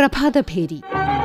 പ്രഭാതഭേരി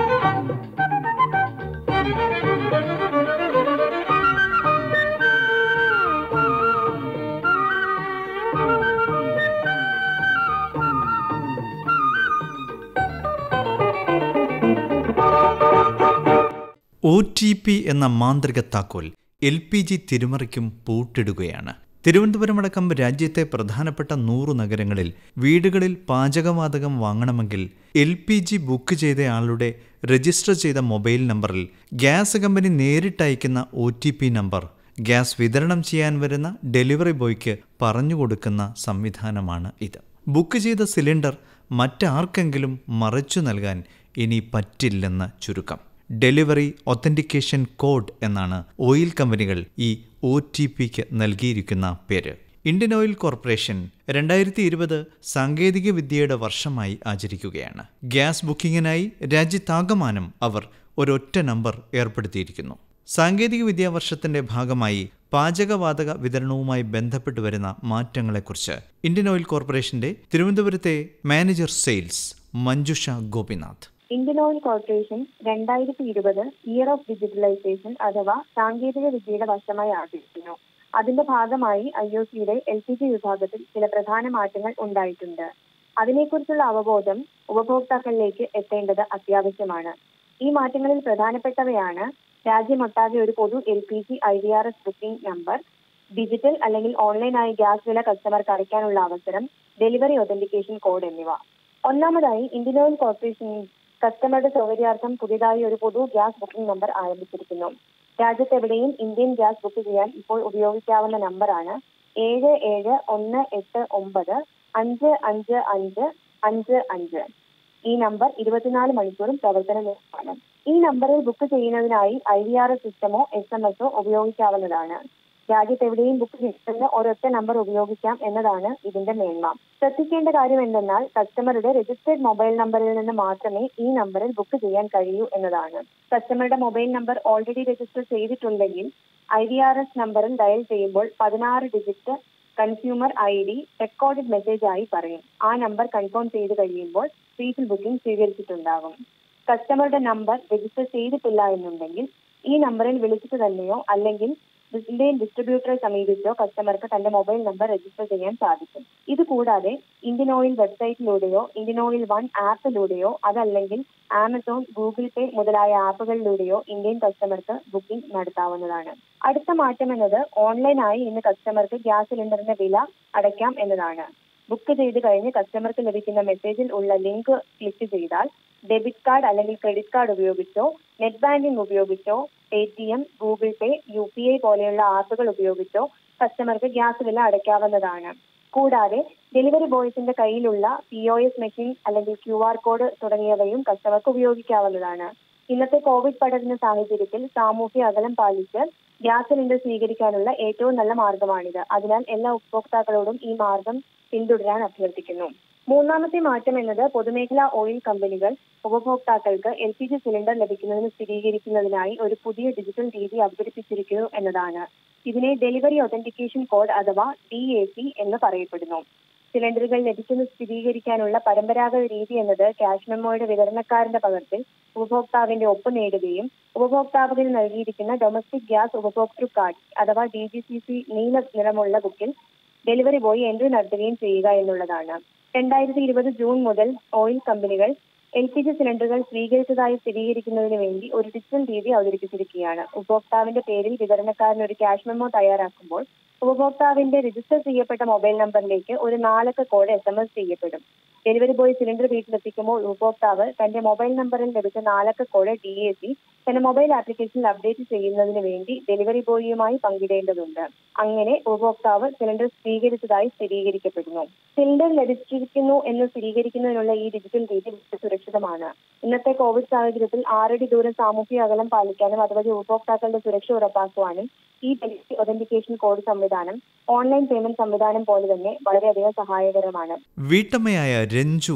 O T P എന്ന മാന്ത്രിക താക്കോൽ എൽ പി ജി തിരുമറിക്കും പൂട്ടിടുകയാണ് തിരുവനന്തപുരമടക്കം രാജ്യത്തെ പ്രധാനപ്പെട്ട നൂറു നഗരങ്ങളിൽ വീടുകളിൽ പാചകവാതകം വാങ്ങണമെങ്കിൽ എൽ പി ജി ബുക്ക് ചെയ്തയാളുടെ രജിസ്റ്റർ ചെയ്ത മൊബൈൽ നമ്പറിൽ ഗ്യാസ് കമ്പനി നേരിട്ടയക്കുന്ന O T P number gas വിതരണം ചെയ്യാൻ വരുന്ന ഡെലിവറി ബോയ്ക്ക് പറഞ്ഞു കൊടുക്കുന്ന സംവിധാനമാണ് ഇത് ബുക്ക് ചെയ്ത സിലിണ്ടർ മറ്റാർക്കെങ്കിലും മറച്ചു നൽകാൻ ഇനി പറ്റില്ലെന്ന് ചുരുക്കം ഡെലിവറി ഒത്തന്റിക്കേഷൻ കോഡ് എന്നാണ് ഓയിൽ കമ്പനികൾ ഈ ഒ ടി പിക്ക് നൽകിയിരിക്കുന്ന പേര് ഇന്ത്യൻ ഓയിൽ കോർപ്പറേഷൻ രണ്ടായിരത്തി ഇരുപത് സാങ്കേതിക വിദ്യയുടെ വർഷമായി ആചരിക്കുകയാണ് ഗ്യാസ് ബുക്കിങ്ങിനായി രാജ്യത്താകമാനം അവർ ഒരൊറ്റ നമ്പർ ഏർപ്പെടുത്തിയിരിക്കുന്നു സാങ്കേതിക വിദ്യാ വർഷത്തിന്റെ ഭാഗമായി പാചകവാതക വിതരണവുമായി ബന്ധപ്പെട്ട് വരുന്ന മാറ്റങ്ങളെക്കുറിച്ച് ഇന്ത്യൻ ഓയിൽ കോർപ്പറേഷന്റെ തിരുവനന്തപുരത്തെ manager sales Manjusha Gopinath Indian oil corporation രണ്ടായിരത്തി ഇരുപത് ഇയർ ഓഫ് ഡിജിറ്റലൈസേഷൻ അഥവാ സാങ്കേതിക വിദ്യയുടെ വർഷമായി ആചരിക്കുന്നു അതിന്റെ ഭാഗമായി ഐ ഒ സിയുടെ എൽ പി ജി വിഭാഗത്തിൽ ചില പ്രധാന മാറ്റങ്ങൾ ഉണ്ടായിട്ടുണ്ട് അതിനെക്കുറിച്ചുള്ള അവബോധം ഉപഭോക്താക്കളിലേക്ക് എത്തേണ്ടത് അത്യാവശ്യമാണ് ഈ മാറ്റങ്ങളിൽ പ്രധാനപ്പെട്ടവയാണ് രാജ്യമൊട്ടാകെ ഒരു പൊതു L P G I V R S booking number digital അല്ലെങ്കിൽ ഓൺലൈനായി ഗ്യാസ് വില കസ്റ്റമർക്ക് അടയ്ക്കാനുള്ള അവസരം ഡെലിവറി ഒതന്റിക്കേഷൻ കോഡ് എന്നിവ ഒന്നാമതായി ഇന്ത്യൻ ഓയിൽ കോർപ്പറേഷൻ കസ്റ്റമറുടെ സൗകര്യാർത്ഥം പുതിയതായി ഒരു പൊതു ഗ്യാസ് ബുക്കിംഗ് നമ്പർ ആരംഭിച്ചിരിക്കുന്നു രാജ്യത്തെവിടെയും ഇന്ത്യൻ ഗ്യാസ് ബുക്ക് ചെയ്യാൻ ഇപ്പോൾ ഉപയോഗിക്കാവുന്ന നമ്പറാണ് ഏഴ് ഏഴ് ഒന്ന് എട്ട് ഒമ്പത് അഞ്ച് അഞ്ച് അഞ്ച് അഞ്ച് അഞ്ച് ഈ നമ്പർ ഇരുപത്തിനാല് മണിക്കൂറും പ്രവർത്തനമാണ് ഈ നമ്പറിൽ ബുക്ക് ചെയ്യുന്നതിനായി ഐ വി ആർ എസ് സിസ്റ്റമോ എസ് എം എസോ ഉപയോഗിക്കാവുന്നതാണ് രാജ്യത്തെവിടെയും ബുക്ക് ചെയ്യുന്ന ഒരൊറ്റ നമ്പർ ഉപയോഗിക്കാം എന്നതാണ് ഇതിന്റെ മേന്മ ശ്രദ്ധിക്കേണ്ട കാര്യം എന്തെന്നാൽ കസ്റ്റമറുടെ രജിസ്റ്റേർഡ് മൊബൈൽ നമ്പറിൽ നിന്ന് മാത്രമേ ഈ നമ്പറിൽ ബുക്ക് ചെയ്യാൻ കഴിയൂ എന്നതാണ് കസ്റ്റമറുടെ മൊബൈൽ നമ്പർ ഓൾറെഡി രജിസ്റ്റർ ചെയ്തിട്ടുണ്ടെങ്കിൽ ഐ വി ആർ എസ് നമ്പറിൽ ഡയൽ ചെയ്യുമ്പോൾ പതിനാറ് digit consumer I D recorded message ആയി പറയും ആ നമ്പർ കൺഫേം ചെയ്ത് കഴിയുമ്പോൾ പ്രീഫിൽ ബുക്കിംഗ് സ്വീകരിച്ചിട്ടുണ്ടാകും കസ്റ്റമറുടെ നമ്പർ രജിസ്റ്റർ ചെയ്തിട്ടില്ല എന്നുണ്ടെങ്കിൽ ഈ നമ്പറിൽ വിളിച്ചിട്ട് തന്നെയോ അല്ലെങ്കിൽ ഇന്ത്യൻ ഡിസ്ട്രിബ്യൂട്ടറെ സമീപിച്ചോ കസ്റ്റമർക്ക് തന്റെ മൊബൈൽ നമ്പർ രജിസ്റ്റർ ചെയ്യാൻ സാധിക്കും ഇത് കൂടാതെ ഇന്ത്യൻ ഓയിൽ വെബ്സൈറ്റിലൂടെയോ ഇന്ത്യൻ ഓയിൽ വൺ ആപ്പിലൂടെയോ അതല്ലെങ്കിൽ ആമസോൺ ഗൂഗിൾ പേ മുതലായ ആപ്പുകളിലൂടെയോ ഇന്ത്യൻ കസ്റ്റമർക്ക് ബുക്കിംഗ് നടത്താവുന്നതാണ് അടുത്ത മാറ്റം എന്നത് ഓൺലൈനായി ഇന്ന് കസ്റ്റമർക്ക് ഗ്യാസ് സിലിണ്ടറിന്റെ വില അടയ്ക്കാം എന്നതാണ് ബുക്ക് ചെയ്ത് കഴിഞ്ഞ് കസ്റ്റമർക്ക് ലഭിക്കുന്ന മെസ്സേജിൽ ഉള്ള ലിങ്ക് ക്ലിക്ക് ചെയ്താൽ ഡെബിറ്റ് കാർഡ് അല്ലെങ്കിൽ ക്രെഡിറ്റ് കാർഡ് ഉപയോഗിച്ചോ നെറ്റ് ബാങ്കിംഗ് ഉപയോഗിച്ചോ Paytm Google Pay U P I പോലെയുള്ള ആപ്പുകൾ ഉപയോഗിച്ചോ കസ്റ്റമർക്ക് ഗ്യാസ് വില അടയ്ക്കാവുന്നതാണ് കൂടാതെ ഡെലിവറി ബോയ്സിന്റെ കയ്യിലുള്ള പി ഒ എസ് മെഷീൻ അല്ലെങ്കിൽ ക്യു ആർ കോഡ് തുടങ്ങിയവയും കസ്റ്റമർക്ക് ഉപയോഗിക്കാവുന്നതാണ് ഇന്നത്തെ കോവിഡ് പടരുന്ന സാഹചര്യത്തിൽ സാമൂഹ്യ അകലം പാലിച്ച് ഗ്യാസ് സിലിണ്ടർ സ്വീകരിക്കാനുള്ള ഏറ്റവും നല്ല മാർഗമാണിത് അതിനാൽ എല്ലാ ഉപഭോക്താക്കളോടും ഈ മാർഗം പിന്തുടരാൻ അഭ്യർത്ഥിക്കുന്നു മൂന്നാമത്തെ മാറ്റം എന്നത് പൊതുമേഖലാ ഓയിൽ കമ്പനികൾ ഉപഭോക്താക്കൾക്ക് എൽ പി ജി സിലിണ്ടർ ലഭിക്കുന്നതിന് സ്ഥിരീകരിക്കുന്നതിനായി ഒരു പുതിയ ഡിജിറ്റൽ രീതി അവതരിപ്പിച്ചിരിക്കുന്നു എന്നതാണ് ഇതിനെ ഡെലിവറി ഒതന്റിക്കേഷൻ കോഡ് അഥവാ ഡി എ സി എന്ന് പറയപ്പെടുന്നു സിലിണ്ടറുകൾ ലഭിക്കുന്ന സ്ഥിരീകരിക്കാനുള്ള പരമ്പരാഗത രീതി എന്നത് ക്യാഷ് മെമ്മോയുടെ വിതരണക്കാരന്റെ പകർപ്പിൽ ഉപഭോക്താവിന്റെ ഒപ്പ് നേടുകയും ഉപഭോക്താവിന് നൽകിയിരിക്കുന്ന ഡൊമസ്റ്റിക് ഗ്യാസ് ഉപഭോക്തൃ കാർഡ് അഥവാ ഡി ജി സി സി നീല നിറമുള്ള ബുക്കിൽ ഡെലിവറി ബോയ് എൻട്രി നടത്തുകയും ചെയ്യുക എന്നുള്ളതാണ് രണ്ടായിരത്തി ഇരുപത് ജൂൺ മുതൽ ഓയിൽ കമ്പനികൾ എൽ പി ജി സിലിണ്ടറുകൾ സ്വീകരിച്ചതായി സ്ഥിരീകരിക്കുന്നതിന് വേണ്ടി ഒരു ഡിജിറ്റൽ രീതി അവതരിപ്പിച്ചിരിക്കുകയാണ് ഉപഭോക്താവിന്റെ പേരിൽ വിതരണക്കാരൻ ഒരു ക്യാഷ് മെമ്മോ തയ്യാറാക്കുമ്പോൾ ഉപഭോക്താവിന്റെ രജിസ്റ്റർ ചെയ്യപ്പെട്ട മൊബൈൽ നമ്പറിലേക്ക് ഒരു നാലക്ക കോഡ് എസ് എം എസ് ചെയ്യപ്പെടും ഡെലിവറി ബോയ് സിലിണ്ടർ വീട്ടിലെത്തിക്കുമ്പോൾ ഉപഭോക്താവ് തന്റെ മൊബൈൽ നമ്പറിൽ ലഭിച്ച നാലക്ക കോഡ് ഡി എ സി തന്റെ മൊബൈൽ ആപ്ലിക്കേഷനിൽ അപ്ഡേറ്റ് ചെയ്യുന്നതിന് വേണ്ടി ഡെലിവറി ബോയിയുമായി പങ്കിടേണ്ടതുണ്ട് അങ്ങനെ ഉപഭോക്താവ് സിലിണ്ടർ സ്വീകരിച്ചതായി സ്ഥിരീകരിക്കപ്പെടുന്നു സിലിണ്ടർ ലഭിച്ചിരിക്കുന്നു എന്ന് സ്ഥിരീകരിക്കുന്നതിനുള്ള ഈ ഡിജിറ്റൽ രീതി സുരക്ഷിതമാണ് ഇന്നത്തെ കോവിഡ് സാഹചര്യത്തിൽ ആറടി ദൂരം സാമൂഹിക അകലം പാലിക്കാനും അതുവഴി ഉപഭോക്താക്കളുടെ സുരക്ഷ ഉറപ്പാക്കുവാനും ഈ ഡെലിവറി ഒതന്റിക്കേഷൻ കോഡ് സംവിധാനം ഓൺലൈൻ പേയ്മെന്റ് സംവിധാനം പോലെ തന്നെ വളരെയധികം സഹായകരമാണ് വീട്ടമ്മയായ രഞ്ജുവും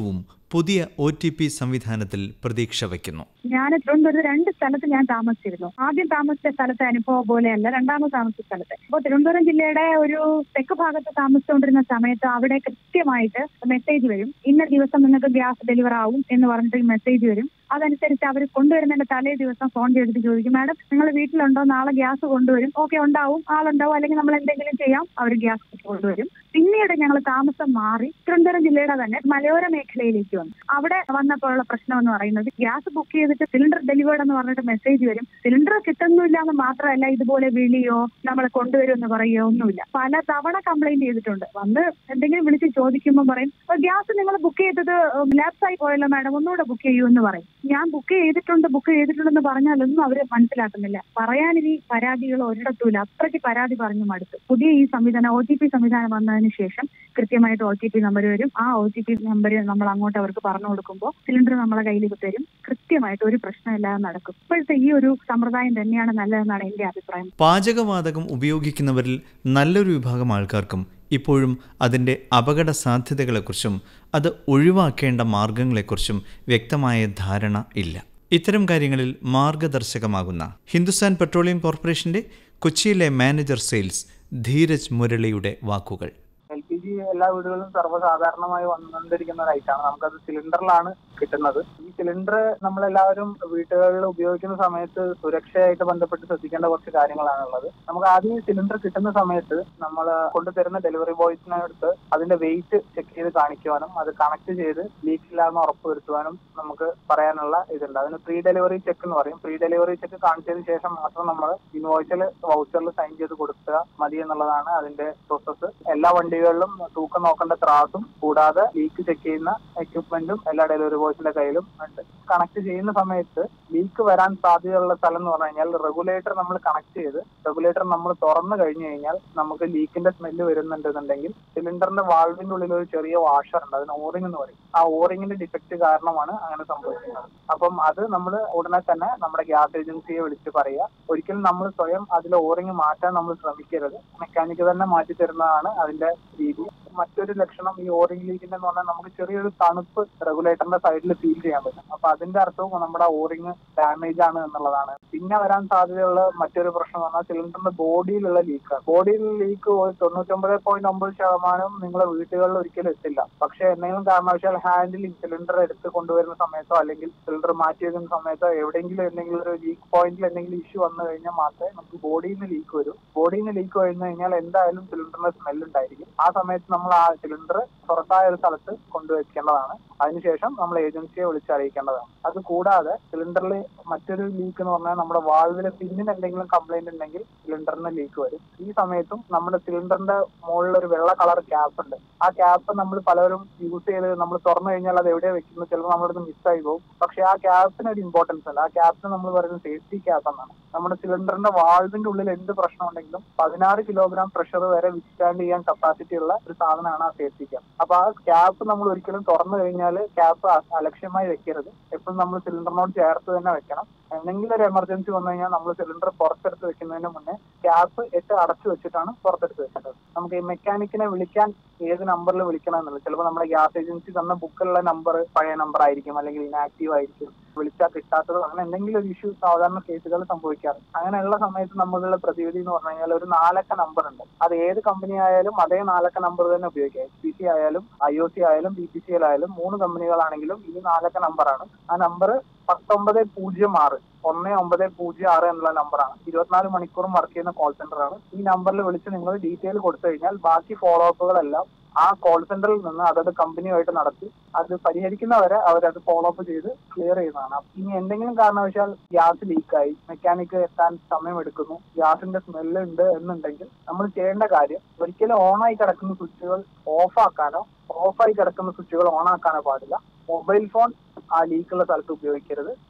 പുതിയ ഒ ടി പി സംവിധാനത്തിൽ പ്രതീക്ഷ വയ്ക്കുന്നു ഞാൻ തിരുവനന്തപുരത്ത് രണ്ട് സ്ഥലത്ത് ഞാൻ താമസിച്ചിരുന്നു ആദ്യം താമസിച്ച സ്ഥലത്തെ അനുഭവം പോലെയല്ല രണ്ടാമത് താമസിച്ച സ്ഥലത്ത് അപ്പോൾ തിരുവനന്തപുരം ജില്ലയുടെ ഒരു തെക്ക് ഭാഗത്ത് താമസിച്ചുകൊണ്ടിരുന്ന സമയത്ത് അവിടെ കൃത്യമായിട്ട് മെസ്സേജ് വരും ഇന്ന ദിവസം നിങ്ങൾക്ക് ഗ്യാസ് ഡെലിവർ ആവും എന്ന് പറഞ്ഞിട്ട് മെസ്സേജ് വരും അതനുസരിച്ച് അവർ കൊണ്ടുവരുന്നതിന്റെ തലേ ദിവസം ഫോൺ ചെയ്തിട്ട് ചോദിക്കും മാഡം നിങ്ങൾ വീട്ടിലുണ്ടോ നാളെ ഗ്യാസ് കൊണ്ടുവരും ഓക്കെ ഉണ്ടാവും ആളുണ്ടാവും അല്ലെങ്കിൽ നമ്മൾ എന്തെങ്കിലും ചെയ്യാം അവർ ഗ്യാസ് കൊണ്ടുവരും പിന്നീട് ഞങ്ങൾ താമസം മാറി തിരുവനന്തപുരം ജില്ലയുടെ തന്നെ മലയോര മേഖലയിലേക്ക് വന്നു അവിടെ വന്നപ്പോഴുള്ള പ്രശ്നം എന്ന് പറയുന്നത് ഗ്യാസ് ബുക്ക് ചെയ്തിട്ട് സിലിണ്ടർ ഡെലിവേർഡ് എന്ന് പറഞ്ഞിട്ട് മെസ്സേജ് വരും സിലിണ്ടർ കിട്ടുന്നില്ല എന്ന് മാത്രമല്ല ഇതുപോലെ വിളിയോ നമ്മൾ കൊണ്ടുവരും എന്ന് പറയുകയോ ഒന്നുമില്ല പല തവണ കംപ്ലൈന്റ് ചെയ്തിട്ടുണ്ട് വന്ന് എന്തെങ്കിലും വിളിച്ച് ചോദിക്കുമ്പോൾ പറയും ഗ്യാസ് നിങ്ങൾ ബുക്ക് ചെയ്തത് ലാപ്സ് ആയി പോയല്ലോ മാഡം ഒന്നുകൂടെ ബുക്ക് ചെയ്യൂ എന്ന് പറയും ഞാൻ ബുക്ക് ചെയ്തിട്ടുണ്ട് ബുക്ക് ചെയ്തിട്ടുണ്ടെന്ന് പറഞ്ഞാലൊന്നും അവർ മനസ്സിലാക്കുന്നില്ല പറയാൻ ഇനി പരാതികൾ ഒരിടത്തുമില്ല അത്രയ്ക്ക് പരാതി പറഞ്ഞു മടുത്തു പുതിയ ഈ സംവിധാനം ഒ ടി പി സംവിധാനം വന്നതിന് ശേഷം കൃത്യമായിട്ട് ഒ ടി പി നമ്പർ വരും ആ ഒ ടി പി നമ്പർ നമ്മൾ അങ്ങോട്ട് അവർക്ക് പറഞ്ഞു കൊടുക്കുമ്പോൾ സിലിണ്ടർ നമ്മളെ കയ്യിൽ തരും കൃത്യമായിട്ട് ഒരു പ്രശ്നമില്ലാതെ നടക്കും ഇപ്പോഴത്തെ ഈ ഒരു സമ്പ്രദായം തന്നെയാണ് നല്ലതെന്നാണ് എന്റെ അഭിപ്രായം പാചകവാതകം ഉപയോഗിക്കുന്നവരിൽ നല്ലൊരു വിഭാഗം ആൾക്കാർക്കും ഇപ്പോഴും അതിൻ്റെ അപകട സാധ്യതകളെക്കുറിച്ചും അത് ഒഴിവാക്കേണ്ട മാർഗങ്ങളെക്കുറിച്ചും വ്യക്തമായ ധാരണ ഇല്ല ഇത്തരം കാര്യങ്ങളിൽ മാർഗദർശകമാകുന്ന ഹിന്ദുസ്ഥാൻ പെട്രോളിയം കോർപ്പറേഷന്റെ കൊച്ചിയിലെ മാനേജർ സെയിൽസ് ധീരജ് മുരളിയുടെ വാക്കുകൾ എൽ പി ജി എല്ലാ വീടുകളിലും സർവ്വസാധാരണമായി വന്നുകൊണ്ടിരിക്കുന്ന ഒരു ഐറ്റാണ് നമുക്കത് സിലിണ്ടറിലാണ് കിട്ടുന്നത് ഈ സിലിണ്ടർ നമ്മളെല്ലാവരും വീടുകളിൽ ഉപയോഗിക്കുന്ന സമയത്ത് സുരക്ഷയായിട്ട് ബന്ധപ്പെട്ട് ശ്രദ്ധിക്കേണ്ട കുറച്ച് കാര്യങ്ങളാണ് ഉള്ളത് നമുക്ക് ആദ്യം ഈ സിലിണ്ടർ കിട്ടുന്ന സമയത്ത് നമ്മൾ കൊണ്ടുതരുന്ന ഡെലിവറി ബോയ്സിനെ അടുത്ത് അതിന്റെ വെയിറ്റ് ചെക്ക് ചെയ്ത് കാണിക്കുവാനും അത് കണക്ട് ചെയ്ത് ലീക്ക് ഇല്ലാന്ന് ഉറപ്പുവരുത്തുവാനും നമുക്ക് പറയാനുള്ള ഇതുണ്ട് അതിന് പ്രീ ഡെലിവറി ചെക്ക് എന്ന് പറയും പ്രീ ഡെലിവറി ചെക്ക് കാണിച്ചതിന് ശേഷം മാത്രം നമ്മൾ ഇൻവോയ്സിൽ വൗച്ചറിൽ സൈൻ ചെയ്ത് കൊടുക്കുക മതി എന്നുള്ളതാണ് അതിന്റെ പ്രോസസ്സ് എല്ലാ വണ്ടികളിലും തൂക്കം നോക്കേണ്ട ത്രാസും കൂടാതെ ലീക്ക് ചെക്ക് ചെയ്യുന്ന എക്യുപ്മെന്റും എല്ലാ ഡെലിവറി ബോയ്സിന്റെ കയ്യിലും ഉണ്ട് കണക്ട് ചെയ്യുന്ന സമയത്ത് ലീക്ക് വരാൻ സാധ്യതയുള്ള സ്ഥലം എന്ന് പറഞ്ഞു കഴിഞ്ഞാൽ റെഗുലേറ്റർ നമ്മൾ കണക്ട് ചെയ്ത് റെഗുലേറ്റർ നമ്മൾ തുറന്നു കഴിഞ്ഞു കഴിഞ്ഞാൽ നമുക്ക് ലീക്കിന്റെ സ്മെല്ല് വരുന്നുണ്ടെന്നുണ്ടെങ്കിൽ സിലിണ്ടറിന്റെ വാൾവിന്റെ ഉള്ളിൽ ഒരു ചെറിയ വാഷർ ഉണ്ട് അതിന് ഓറിംഗ് എന്ന് പറയും ആ ഓറിംഗിന്റെ ഡിഫക്റ്റ് കാരണമാണ് അങ്ങനെ സംഭവിക്കുന്നത് അപ്പം അത് നമ്മൾ ഉടനെ തന്നെ നമ്മുടെ ഗ്യാസ് ഏജൻസിയെ വിളിച്ച് പറയുക ഒരിക്കലും നമ്മൾ സ്വയം അതിൽ ഓറിംഗ് മാറ്റാൻ നമ്മൾ ശ്രമിക്കരുത് മെക്കാനിക്ക് തന്നെ മാറ്റി തരുന്നതാണ് അതിന്റെ രീതി മറ്റൊരു ലക്ഷണം ഈ ഓറിംഗ് ലീക്കിന്റെ എന്ന് പറഞ്ഞാൽ നമുക്ക് ചെറിയൊരു തണുപ്പ് റെഗുലേറ്ററിന്റെ സൈഡിൽ ഫീൽ ചെയ്യാൻ പറ്റും അപ്പൊ അതിന്റെ അർത്ഥവും നമ്മുടെ ഓറിംഗ് ഡാമേജ് ആണ് എന്നുള്ളതാണ് പിന്നെ വരാൻ സാധ്യതയുള്ള മറ്റൊരു പ്രശ്നം എന്ന് പറഞ്ഞാൽ സിലിണ്ടറിന്റെ ബോഡിയിലുള്ള ലീക്ക് ബോഡിയിലുള്ള ലീക്ക് തൊണ്ണൂറ്റൊമ്പത് പോയിന്റ് ഒമ്പത് ശതമാനം നിങ്ങളെ വീട്ടുകളിൽ ഒരിക്കലും എത്തില്ല പക്ഷെ എന്തെങ്കിലും കാരണവശാൽ ഹാൻഡിൽ സിലിണ്ടർ എടുത്ത് കൊണ്ടുവരുന്ന സമയത്തോ അല്ലെങ്കിൽ സിലിണ്ടർ മാറ്റി വെക്കുന്ന സമയത്തോ എവിടെയെങ്കിലും എന്തെങ്കിലും ഒരു ലീക്ക് പോയിന്റിൽ എന്തെങ്കിലും ഇഷ്യൂ വന്നു കഴിഞ്ഞാൽ മാത്രമേ നമുക്ക് ബോഡിയിൽ നിന്ന് ലീക്ക് വരൂ ബോഡിയിൽ നിന്ന് ലീക്ക് വന്നു കഴിഞ്ഞാൽ എന്തായാലും സിലിണ്ടറിന്റെ സ്മെൽ ഉണ്ടായിരിക്കും ആ സമയത്ത് നമ്മൾ ആ സിലിണ്ടർ പുറത്തായ ഒരു സ്ഥലത്ത് കൊണ്ടുവയ്ക്കേണ്ടതാണ് അതിനുശേഷം നമ്മൾ ഏജൻസിയെ വിളിച്ചറിയിക്കേണ്ടതാണ് അത് കൂടാതെ സിലിണ്ടറിൽ മറ്റൊരു ലീക്ക് എന്ന് പറഞ്ഞാൽ നമ്മുടെ വാൾവിലെ പിന്നിന് എന്തെങ്കിലും കംപ്ലൈന്റ് ഉണ്ടെങ്കിൽ സിലിണ്ടറിന് ലീക്ക് വരും ഈ സമയത്തും നമ്മുടെ സിലിണ്ടറിന്റെ മുകളിൽ ഒരു വെള്ള കളർ ക്യാപ്പ് ഉണ്ട് ആ ക്യാപ്പ് നമ്മൾ പലരും യൂസ് ചെയ്ത് നമ്മൾ തുറന്നു കഴിഞ്ഞാൽ അത് എവിടെയാണ് വെക്കുന്നത് ചിലപ്പോൾ നമ്മുടെ മിസ്സായി പോകും പക്ഷെ ആ ക്യാപ്പിന് ഒരു ഇമ്പോർട്ടൻസ് ഉണ്ട് ആ ക്യാപ്പിന് നമ്മൾ പറയുന്നത് സേഫ്റ്റി ക്യാപ്പ് എന്നാണ് നമ്മുടെ സിലിണ്ടറിന്റെ വാൾവിന്റെ ഉള്ളിൽ എന്ത് പ്രശ്നം ഉണ്ടെങ്കിലും പതിനാറ് കിലോഗ്രാം പ്രഷർ വരെ വിസ്റ്റാൻഡ് ചെയ്യാൻ കപ്പാസിറ്റി ഉള്ള ഒരു സാധനമാണ് ആ സേഫ്റ്റി ക്യാപ്പ് അപ്പൊ ആ ക്യാപ്പ് നമ്മൾ ഒരിക്കലും തുറന്നു കഴിഞ്ഞാൽ ക്യാപ്പ് അലക്ഷ്യമായി വെക്കരുത് എപ്പോഴും നമ്മൾ സിലിണ്ടറിനോട് ചേർത്ത് തന്നെ വെക്കണം എന്തെങ്കിലും ഒരു എമർജൻസി വന്നു കഴിഞ്ഞാൽ നമ്മൾ സിലിണ്ടർ പുറത്തെടുത്ത് വെക്കുന്നതിന് മുന്നേ ക്യാപ്പ് ഇട്ട് അടച്ചു വെച്ചിട്ടാണ് പുറത്തെടുത്ത് വെക്കേണ്ടത് നമുക്ക് ഈ മെക്കാനിക്കിനെ വിളിക്കാൻ ഏത് നമ്പറിൽ വിളിക്കണം എന്നുള്ളത് ചിലപ്പോൾ നമ്മുടെ ഗ്യാസ് ഏജൻസി തന്ന ബുക്കിലുള്ള നമ്പർ പഴയ നമ്പർ ആയിരിക്കും അല്ലെങ്കിൽ ഇനാക്റ്റീവ് ആയിരിക്കും വിളിച്ചാൽ കിട്ടാത്തത് അങ്ങനെ എന്തെങ്കിലും ഒരു ഇഷ്യൂ സാധാരണ കേസുകൾ സംഭവിക്കാറ് അങ്ങനെയുള്ള സമയത്ത് നമ്മളുടെ പ്രതിവിധി എന്ന് പറഞ്ഞു കഴിഞ്ഞാൽ ഒരു നാലക്ക നമ്പർ ഉണ്ട് അത് ഏത് കമ്പനി ആയാലും അതേ നാലക്ക നമ്പർ തന്നെ ഉപയോഗിക്കാം എച്ച് പി സി ആയാലും ഐ ഒ സി ആയാലും ബി പി സി എൽ ആയാലും മൂന്ന് കമ്പനികളാണെങ്കിലും ഈ നാലക്ക നമ്പറാണ് ആ നമ്പർ പത്തൊമ്പത് പൂജ്യം ആറ് ഒന്ന് ഒമ്പത് പൂജ്യം ആറ് എന്നുള്ള നമ്പറാണ് ഇരുപത്തിനാല് മണിക്കൂറും വർക്ക് ചെയ്യുന്ന കോൾ സെന്റർ ആണ് ഈ നമ്പറിൽ വിളിച്ച് നിങ്ങൾ ഡീറ്റെയിൽ കൊടുത്തു കഴിഞ്ഞാൽ ബാക്കി ഫോളോ അപ്പുകളെല്ലാം ആ കോൾ സെന്ററിൽ നിന്ന് അതത് കമ്പനിയുമായിട്ട് നടത്തി അത് പരിഹരിക്കുന്നവരെ അവരത് ഫോളോ അപ്പ് ചെയ്ത് ക്ലിയർ ചെയ്യുന്നതാണ് ഇനി എന്തെങ്കിലും കാരണവശാൽ ഗ്യാസ് ലീക്കായി മെക്കാനിക്ക് എത്താൻ സമയമെടുക്കുന്നു ഗ്യാസിന്റെ സ്മെല്ല് ഉണ്ട് എന്നുണ്ടെങ്കിൽ നമ്മൾ ചെയ്യേണ്ട കാര്യം ഒരിക്കലും ഓണായി കിടക്കുന്ന സ്വിച്ചുകൾ ഓഫ് ആക്കാനോ ഓഫായി കിടക്കുന്ന സ്വിച്ചുകൾ ഓൺ ആക്കാനോ പാടില്ല മൊബൈൽ ഫോൺ ആ ലീക്കുള്ള സ്ഥലത്ത് ഉപയോഗിക്കരുത്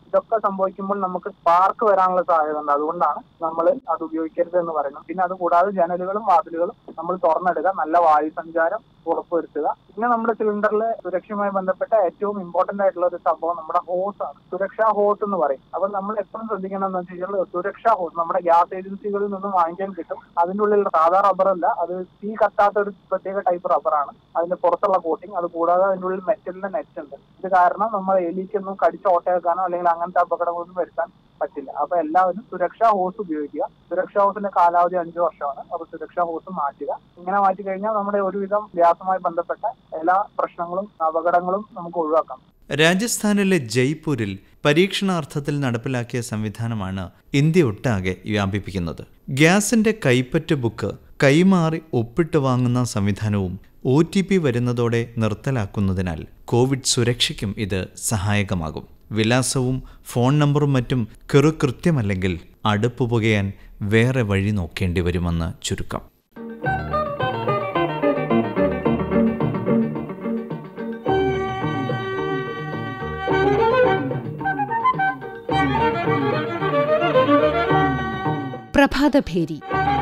ഇതൊക്കെ സംഭവിക്കുമ്പോൾ നമുക്ക് സ്പാർക്ക് വരാനുള്ള സാധ്യത ഉണ്ട് അതുകൊണ്ടാണ് നമ്മൾ അത് ഉപയോഗിക്കരുത് എന്ന് പറയുന്നത് പിന്നെ അത് കൂടാതെ ജനലുകളും വാതിലുകളും നമ്മൾ തുറന്നിടുക നല്ല വായു സഞ്ചാരം ഉറപ്പുവരുത്തുക പിന്നെ നമ്മുടെ സിലിണ്ടറിൽ സുരക്ഷയുമായി ബന്ധപ്പെട്ട ഏറ്റവും ഇമ്പോർട്ടന്റ് ആയിട്ടുള്ള ഒരു സംഭവം നമ്മുടെ ഹോസ് ആണ് സുരക്ഷാ ഹോസ് എന്ന് പറയും അപ്പൊ നമ്മൾ എപ്പോഴും ശ്രദ്ധിക്കണം എന്ന് വെച്ച് കഴിഞ്ഞാൽ സുരക്ഷാ ഹോസ് നമ്മുടെ ഗ്യാസ് ഏജൻസികളിൽ നിന്നും വാങ്ങിക്കാൻ കിട്ടും അതിൻ്റെ ഉള്ളിൽ സാധാ റബ്ബറല്ല അത് തീ കത്താത്ത ഒരു പ്രത്യേക ടൈപ്പ് റബ്ബറാണ് അതിന്റെ പുറത്തുള്ള കോട്ടിങ് അത് കൂടാതെ അതിൻ്റെ ഉള്ളിൽ മെറ്റലിന്റെ നെറ്റ് ഉണ്ട് ഇത് കാരണം നമ്മൾ എലിക്കൊന്നും കടിച്ച് ഓട്ടയാക്കാനോ അല്ലെങ്കിൽ അങ്ങനത്തെ അപകടങ്ങളൊന്നും വരുത്താൻ പറ്റില്ല അപ്പൊ എല്ലാവരും സുരക്ഷാ ഹോസ് ഉപയോഗിക്കുക സുരക്ഷാ ഹോസിന്റെ കാലാവധി അഞ്ചു വർഷമാണ് അപ്പൊ സുരക്ഷാ ഹോസ് മാറ്റുക ഇങ്ങനെ മാറ്റി കഴിഞ്ഞാൽ നമ്മുടെ ഒരുവിധം ഗ്യാസുമായി ബന്ധപ്പെട്ട എല്ലാ പ്രശ്നങ്ങളും അപകടങ്ങളും നമുക്ക് ഒഴിവാക്കാം രാജസ്ഥാനിലെ ജയ്പൂരിൽ പരീക്ഷണാർത്ഥത്തിൽ നടപ്പിലാക്കിയ സംവിധാനമാണ് ഇന്ത്യ ഒട്ടാകെ വ്യാപിപ്പിക്കുന്നത് ഗ്യാസിന്റെ കൈപ്പറ്റ് ബുക്ക് കൈമാറി ഒപ്പിട്ട് വാങ്ങുന്ന സംവിധാനവും ഒ ടി പി വരുന്നതോടെ നിർത്തലാക്കുന്നതിനാൽ കോവിഡ് സുരക്ഷയ്ക്കും ഇത് സഹായകമാകും വിലാസവും ഫോൺ നമ്പറും മറ്റും കൃത്യമല്ലെങ്കിൽ അടുപ്പ് പുകയാൻ വേറെ വഴി നോക്കേണ്ടി വരുമെന്ന് ചുരുക്കം പ്രഭാതഭേരി